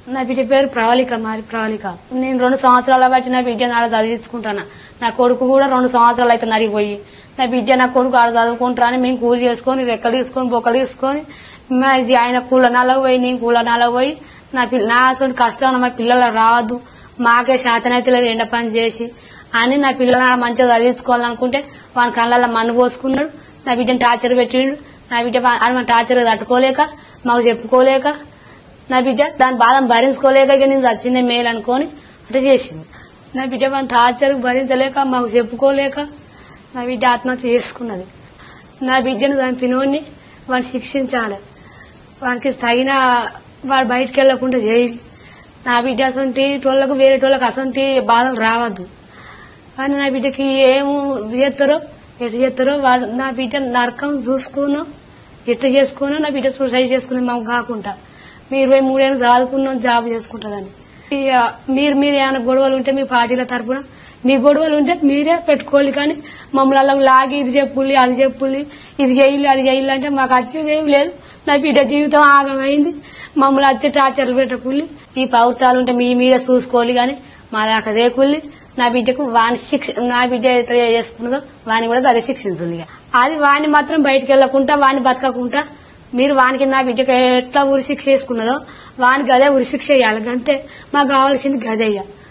నా బిడ్డ పేరు ప్రవళిక మరి ప్రవళిక నేను రెండు సంవత్సరాల బట్టి నా బిడ్డను ఆడ చదివించుకుంటాను నా కొడుకు కూడా రెండు సంవత్సరాలు అయితే నడిగిపోయి నా బిడ్డ నా కొడుకు ఆడ చదువుకుంటా అని మేము కూలి చేసుకొని రెక్కలు తీసుకొని బొక్కలు తీసుకొని మా ఇది ఆయన కూల నాలకు పోయి నేను కూల నాలకు పోయి నా పిల్ల నా అసలు కష్టం మా పిల్లలు రావద్దు మాకే శాతనైతే లేదు ఎండ పని చేసి అని నా పిల్లలు ఆడ మంచిగా చదివించుకోవాలనుకుంటే వాని కళ్ళల్లో మన్ను పోసుకున్నాడు నా బిడ్డను టార్చర్ పెట్టిండు నా బిడ్డ వా- ఆడ మన టార్చర్ తట్టుకోలేక మాకు చెప్పుకోలేక నా బిడ్డ దాని బాధను భరించుకోలేక ఇక నేను చచ్చిందే మేలు అనుకొని అట్లా చేసింది నా బిడ్డ మన టార్చర్ భరించలేక మాకు చెప్పుకోలేక నా బిడ్డ ఆత్మహత్య చేసుకున్నది నా బిడ్డను చంపినోడిని వాడిని శిక్షించాలి వానికి తగిన వాడు బయటికి వెళ్లకుండా చేయాలి నా బిడ్డ అసంటి టోళ్ళకు వేరే టోళ్ళకి అసంటి బాధలు రావద్దు కానీ నా బిడ్డకి ఏం చేస్తారో ఎటు చేస్తారో వాడు నా బిడ్డ నరకం చూసుకున్నాం ఎట్లా చేసుకున్నా నా బిడ్డ సూసైడ్ చేసుకుని మాకు కాకుండా మీరు ఇరవై మూడేళ్ళు చదువుకున్నాం జాబ్ చేసుకుంటుందని ఇక మీరు మీరు ఏమైనా గొడవలు ఉంటే మీ పార్టీల తరపున మీ గొడవలు ఉంటే మీరే పెట్టుకోవాలి కానీ మమ్మల్ని అలా లాగి ఇది చెప్పుల్లి అది చెప్పుల్లి ఇది చేయాలి అది చేయాలి అంటే మాకు వచ్చేది ఏం లేదు నా బిడ్డ జీవితం ఆగమైంది మమ్మల్ని వచ్చి టార్చర్లు పెట్టకుల్లి ఈ పౌర్తాలు ఉంటే మీ మీరే చూసుకోవాలి కానీ మా దాకా దేకుల్లి నా బిడ్డకు వాని శిక్ష నా బిడ్డ ఎట్లా చేసుకున్నదో వాని కూడా అదే శిక్షించాలి ఇక. అది వాని మాత్రం బయటికి వెళ్ళకుండా వాని బతకకుండా మీరు వానికి నా బిడ్డకు ఎట్లా ఉరి శిక్ష చేసుకున్నదో వానికి అదే ఉరి శిక్ష వేయాలి అంతే మాకు కావాల్సింది గదే ఇక